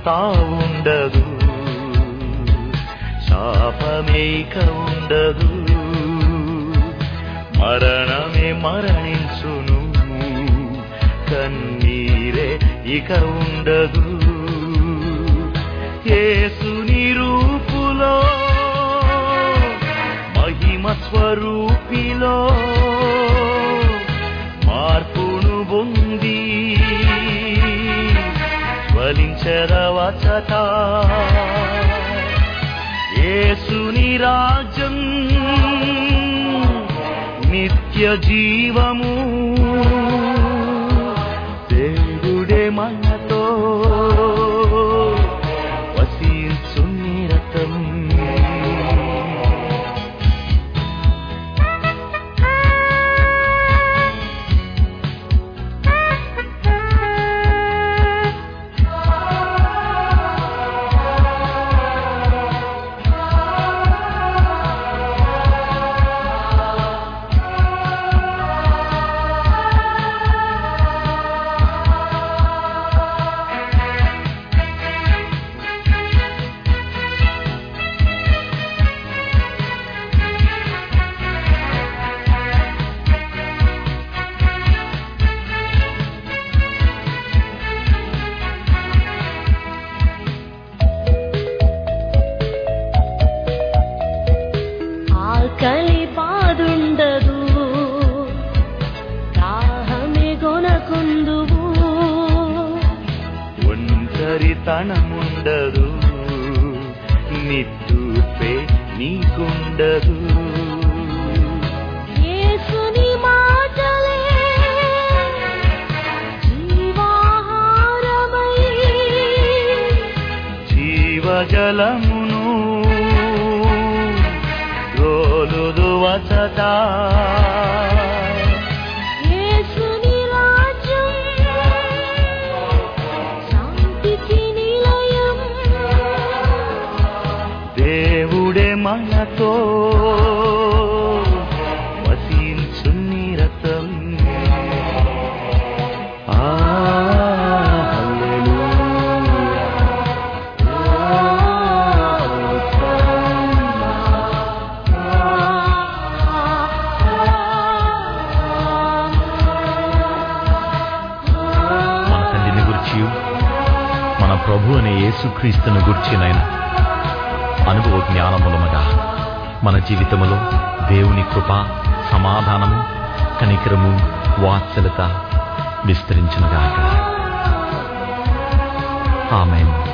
తావుండదు శాపమేక ఉండదు మరణమే మరణించును కన్నీరే ఇక ఉండదు యేసుని రూపులో మహిమ స్వరూపిలో మార్పును పొంది జ్వలించరవచట యేసుని రాజ్యం నిత్య జీవము దేవుడే మనతో వసించు నిరతం ఆకలి బాదుండదు దాహమే గొనకుందువు ఒంటరితనముండదు నిట్టూర్పే నీకుండదు యేసుని మాటలే జీవాహారమై జీవజలమును రోలుదు వచట యేసుని రాజ్యం శాంతికి నిలయం దేవుడే మనతో వసించు నిరతం ఆ హల్లెలూయా. మన తండ్రిని గురించి మన ప్రభు అనే యేసుక్రీస్తుని గుర్చినైన అనుభవ జ్ఞానములముగా మన జీవితములో దేవుని కృప సమాధానము కనికరము వాత్సలత విస్తరించునుగాక ఆమెన్